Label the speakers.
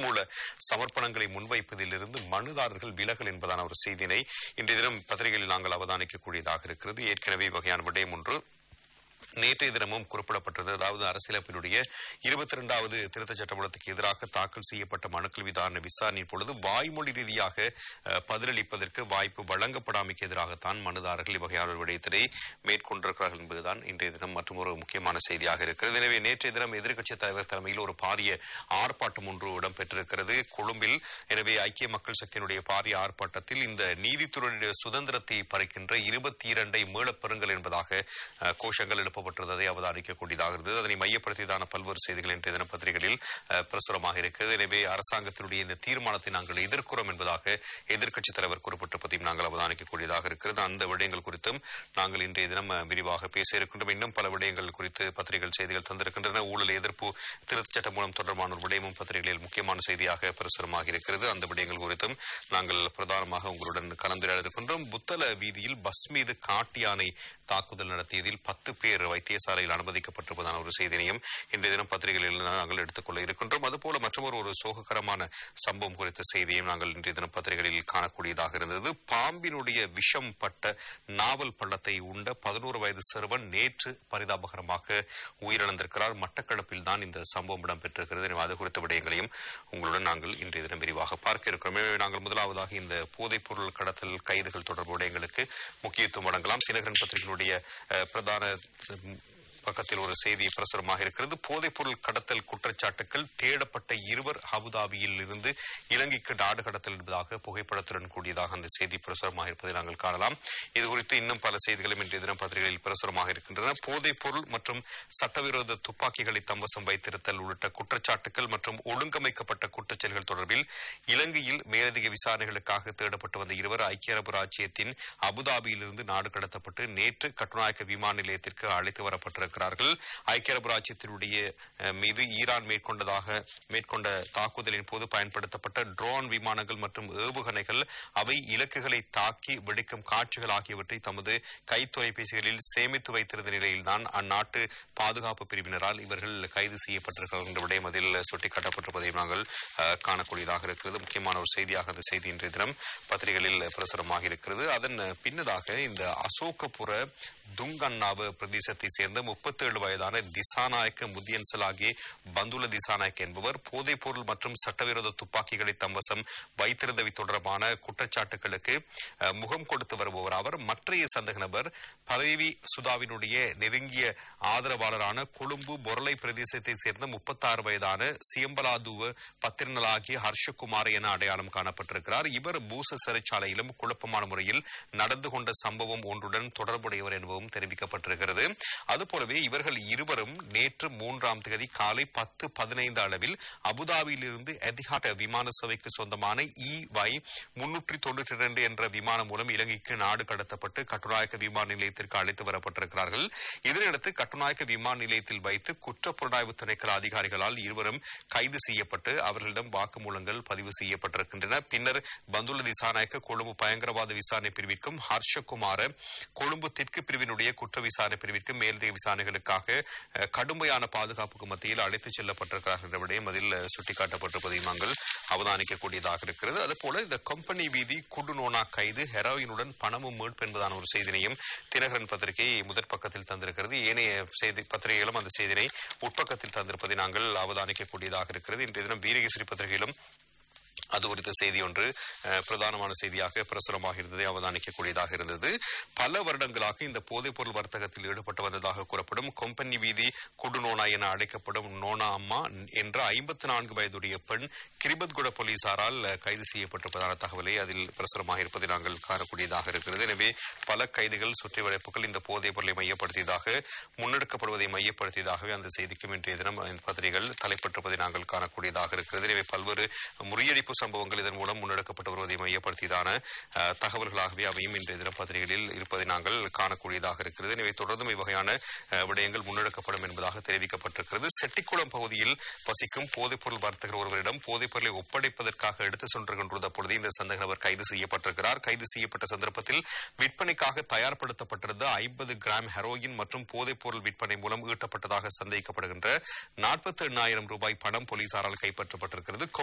Speaker 1: வாக்குமூல சமர்ப்பணங்களை முன்வைப்பதிலிருந்து மனுதாரர்கள் விலகல் என்பதான ஒரு செய்தியினை இன்றைய தினம் பத்திரிகையில் நாங்கள் அவதானிக்கக்கூடியதாக இருக்கிறது ஏற்கனவே வகையான விடயம் ஒன்று நேற்றைய தினமும் குறிப்பிடப்பட்டது அதாவது அரசியலமைப்பினுடைய இருபத்தி இரண்டாவது திருத்தச் சட்டமூலத்துக்கு எதிராக தாக்கல் செய்யப்பட்ட மனுக்கள் மீதான விசாரணையின் பொழுது வாய்மொழி ரீதியாக அஹ், பதிலளிப்பதற்கு வாய்ப்பு வழங்கப்படாமைக்கு எதிராகத்தான் மனுதாரர்கள் இவ்வகையான ஒரு விடயத்தினை மேற்கொண்டிருக்கிறார்கள் என்பதுதான் இன்றைய தினம் மற்றும் ஒரு முக்கியமான செய்தியாக இருக்கிறது எனவே நேற்றைய தினம் எதிர்க்கட்சித் தலைவர் தலைமையில் ஒரு பாரிய ஆர்ப்பாட்டம் ஒன்று இடம்பெற்றிருக்கிறது கொழும்பில் எனவே ஐக்கிய மக்கள் சக்தியினுடைய பாரிய ஆர்ப்பாட்டத்தில் இந்த நீதித்துறையுடைய சுதந்திரத்தை பறிக்கின்ற இருபத்தி இரண்டை மீளப்பெறுங்கள் என்பதாக அஹ், கோஷங்கள் எழுப்பப்பட்டிருந்ததை அவதானிக்கக்கூடியதாக இருந்தது அதனை மையப்படுத்தியதான பல்வேறு செய்திகள் இன்றைய தின பத்திரிகைகளில் அஹ், பிரசுரமாக இருக்கிறது எனவே அரசாங்கத்தினுடைய இந்த தீர்மானத்தை நாங்கள் எதிர்க்கிறோம் என்பதாக எதிர்க்கட்சித் தலைவர் குறிப்பிட்டிருப்பதையும் நாங்கள் அவதானிக்கக்கூடியதாக இருக்கிறது அந்த விடயங்கள் குறித்தும் நாங்கள் இன்றைய தினம் அஹ், விரிவாக பேச இருக்கின்றோம் இன்னும் பல விடயங்கள் குறித்து பத்திரிகைகள் செய்திகள் தந்திருக்கின்றன ஊழல் எதிர்ப்பு திருத்தச் சட்டம் மூலம் தொடர்பான ஒரு விடயமும் பத்திரிகைகளில் முக்கியமான செய்தியாக பிரசுரமாக இருக்கிறது அந்த விடயங்கள் குறித்தும் நாங்கள் பிரதானமாக உங்களுடன் கலந்துரையாட இருக்கின்றோம் புத்தள வீதியில் பஸ் மீது காட்டு யானை தாக்குதல் நடத்தியதில் பத்து பேர் வைத்தியசாலையில் அனுமதிக்கப்பட்டிருப்பதான ஒரு செய்தியையும் இன்றைய தினம் பத்திரிகைகளில் நாங்கள் எடுத்துக்கொள்ள இருக்கின்றோம் அதுபோல மற்றொரு ஒரு சோககரமான சம்பவம் குறித்த செய்தியையும் நாங்கள் இன்றைய தினம் பத்திரிகைகளில் காணக்கூடியதாக இருந்தது பாம்பினுடைய விஷம் பட்ட நாவல் பள்ளத்தை உண்ட பதினோரு வயது சிறுவன் நேற்று பரிதாபகரமாக உயிரிழந்திருக்கிறார் மட்டக்களப்பில் தான் இந்த சம்பவம் இடம்பெற்றிருக்கிறது எனவே அது குறித்த விடயங்களையும் உங்களுடன் நாங்கள் இன்றைய தினம் விரிவாக பார்க்க இருக்கிறோம் எனவே நாங்கள் முதலாவதாக இந்த போதைப் பொருள் கடத்தல் கைதுகள் தொடர்பு விடயங்களுக்கு முக்கியத்துவம் வழங்கலாம் தினகரன் பத்திரிகையினுடைய அஹ், பிரதான ம், பக்கத்தில் ஒரு செய்தி பிரசுரமாக இருக்கிறது போதைப் பொருள் கடத்தல் குற்றச்சாட்டுகள் தேடப்பட்ட இருவர் அபுதாபியில் இருந்து இலங்கைக்கு நாடு கடத்தல் என்பதாக புகைப்படத்துடன் கூடியதாக அந்த செய்தி பிரசுரமாக இருப்பதை நாங்கள் காணலாம் இது குறித்து இன்னும் பல செய்திகளும் இன்றைய தினம் பத்திரிகைகளில் பிரசுரமாக இருக்கின்றன போதைப் பொருள் மற்றும் சட்டவிரோத துப்பாக்கிகளை தம்பசம் வைத்திருத்தல் உள்ளிட்ட குற்றச்சாட்டுகள் மற்றும் ஒழுங்கமைக்கப்பட்ட குற்றச்செயல்கள் தொடர்பில் இலங்கையில் மேலதிக விசாரணைகளுக்காக தேடப்பட்டு வந்த இருவர் ஐக்கிய அரபு ராச்சியத்தின் அபுதாபியிலிருந்து நாடு கடத்தப்பட்டு நேற்று கட்டுநாயக்க விமான நிலையத்திற்கு அழைத்து வரப்பட்டிருக்கிறார்கள் ஐக்கிய அரபு ராச்சியத்தினுடைய அஹ், மீது ஈரான் மேற்கொண்டதாக மேற்கொண்ட தாக்குதலின் போது பயன்படுத்தப்பட்ட ட்ரோன் விமானங்கள் மற்றும் ஏவுகணைகள் அவை இலக்குகளை தாக்கி வெடிக்கும் காட்சிகள் ஆகியவற்றை தமது கைத்தொலைபேசிகளில் சேமித்து வைத்திருந்த நிலையில்தான் அந்நாட்டு பாதுகாப்பு பிரிவினரால் இவர்கள் கைது செய்யப்பட்டிருக்கிறார்கள் என்ற விடயம் அதில் சுட்டிக்காட்டப்பட்டிருப்பதையும் நாங்கள் அஹ், காணக்கூடியதாக இருக்கிறது முக்கியமான ஒரு செய்தியாக அந்த செய்தி இன்றைய தினம் பத்திரிகைகளில் பிரசுரமாக இருக்கிறது அதன் பின்னதாக இந்த அசோகபுர துங்கண்ணாவு பிரதேசத்தை சேர்ந்த முப்பத்தேழு வயதான திசாநாயக்க முதியன்சலாகி பந்துல திசாநாயக் என்பவர் போதைப் பொருள் மற்றும் சட்டவிரோத துப்பாக்கிகளை தம்வசம் வைத்திருந்தவை தொடர்பான குற்றச்சாட்டுகளுக்கு அஹ், முகம் கொடுத்து வருபவர் அவர் மற்றைய சந்தக நபர் பதவி சுதாவினுடைய நெருங்கிய ஆதரவாளரான கொழும்பு பொருளை பிரதேசத்தை சேர்ந்த முப்பத்தாறு வயதான சியம்பலாதுவ பத்திரனலாகிய ஹர்ஷகுமார் என அடையாளம் காணப்பட்டிருக்கிறார் இவர் பூச சிறைச்சாலையிலும் குழப்பமான முறையில் நடந்து கொண்ட சம்பவம் ஒன்றுடன் தொடர்புடையவர் எனவும் தெரிவிக்கப்பட்டிருக்கிறது அதுபோலவே இவர்கள் இருவரும் நேற்று மூன்றாம் தேதி காலை பத்து பதினைந்து அளவில் அபுதாபியிலிருந்து எதிஹாட் விமான சேவைக்கு சொந்தமான இ வை முன்னூற்றி தொண்ணூற்றி இரண்டு என்ற விமானம் மூலம் இலங்கைக்கு நாடு கடத்தப்பட்டு கட்டுநாயக்க விமான நிலையத்திற்கு அழைத்து வரப்பட்டிருக்கிறார்கள் இதனையடுத்து கட்டுநாயக்க விமான நிலையத்தில் வைத்து குற்றப்புலனாய்வு திணைக்கள அதிகாரிகளால் இருவரும் கைது செய்யப்பட்டு அவர்களிடம் வாக்குமூலங்கள் பதிவு செய்யப்பட்டிருக்கின்றன பின்னர் பந்துல திசாநாயக்க கொழும்பு பயங்கரவாத விசாரணை பிரிவிற்கும் ஹர்ஷகுமார கொழும்பு தெற்கு பிரிவினுடைய குற்ற விசாரணை பிரிவிற்கும் மேலதிக விசாரணைகளுக்காக அஹ், கடுமையான பாதுகாப்புக்கு மத்தியில் அழைத்துச் செல்லப்பட்டிருக்கிறார்கள் என்ற விடயம் அதில் அஹ், சுட்டிக்காட்டப்பட்டிருப்பதையும் நாங்கள் அவதானிக்கக்கூடியதாக இருக்கிறது அதுபோல இந்த கம்பெனி வீதி குடுநோனா கைது ஹெரோயினுடன் பணமும் மீட்பு என்பதான ஒரு செய்தினையும் தினகரன் பத்திரிகை முதற் பக்கத்தில் தந்திருக்கிறது ஏனைய செய்தி பத்திரிகைகளும் அந்த செய்தினை உட்பக்கத்தில் தந்திருப்பதை நாங்கள் அவதானிக்கக்கூடியதாக இருக்கிறது இன்றைய தினம் வீரகேசரி பத்திரிகையிலும் அது குறித்த செய்தி ஒன்று அஹ், பிரதானமான செய்தியாக பிரசுரமாக இருந்ததை அவதானிக்கக்கூடியதாக இருந்தது பல வருடங்களாக இந்த போதைப்பொருள் வர்த்தகத்தில் ஈடுபட்டு வந்ததாக கூறப்படும் கொம்பனி வீதி குடுநோனா என அழைக்கப்படும் நோனா அம்மா என்ற ஐம்பத்தி நான்கு வயதுடைய பெண் கிரிபத்குட போலீசாரால் அஹ், கைது செய்யப்பட்டிருப்பதான தகவலை அதில் பிரசுரமாக இருப்பதை நாங்கள் காணக்கூடியதாக இருக்கிறது எனவே பல கைதுகள் சுற்றி வளைப்புகள் இந்த போதைப் பொருளை மையப்படுத்தியதாக முன்னெடுக்கப்படுவதை மையப்படுத்தியதாகவே அந்த செய்திக்கும் இன்றைய தினம் இந்த பத்திரிகைகள் தலைப்பட்டிருப்பதை நாங்கள் காணக்கூடியதாக இருக்கிறது எனவே பல்வேறு முறியடிப்பு சம்பவங்கள் இதன் மூலம் முன்னெடுக்கப்பட்டு வருவதை மையப்படுத்தியதான அஹ், தகவல்களாகவே அவையும் இன்றைய தினம் பத்திரிகைகளில் இருப்பதை நாங்கள் காணக்கூடியதாக இருக்கிறது எனவே தொடர்ந்தும் இவ்வகையான அஹ், விடயங்கள் முன்னெடுக்கப்படும் என்பதாக தெரிவிக்கப்பட்டிருக்கிறது செட்டிக்குளம் பகுதியில் வசிக்கும் போதைப்பொருள் வர்த்தகர் ஒருவரிடம் போதைப்பொருளை ஒப்படைப்பதற்காக எடுத்து சென்றுகின்ற பொழுது இந்த சந்தேக நபர் கைது செய்யப்பட்டிருக்கிறார் கைது செய்யப்பட்ட சந்தர்ப்பத்தில் விற்பனைக்காக தயார்படுத்தப்பட்டிருந்த ஐம்பது கிராம் ஹெரோயின் மற்றும் போதைப்பொருள் விற்பனை மூலம் ஈட்டப்பட்டதாக சந்தேகிக்கப்படுகின்ற நாற்பத்தி எண்ணாயிரம் ரூபாய் பணம் போலீசாரால் கைப்பற்றப்பட்டிருக்கிறது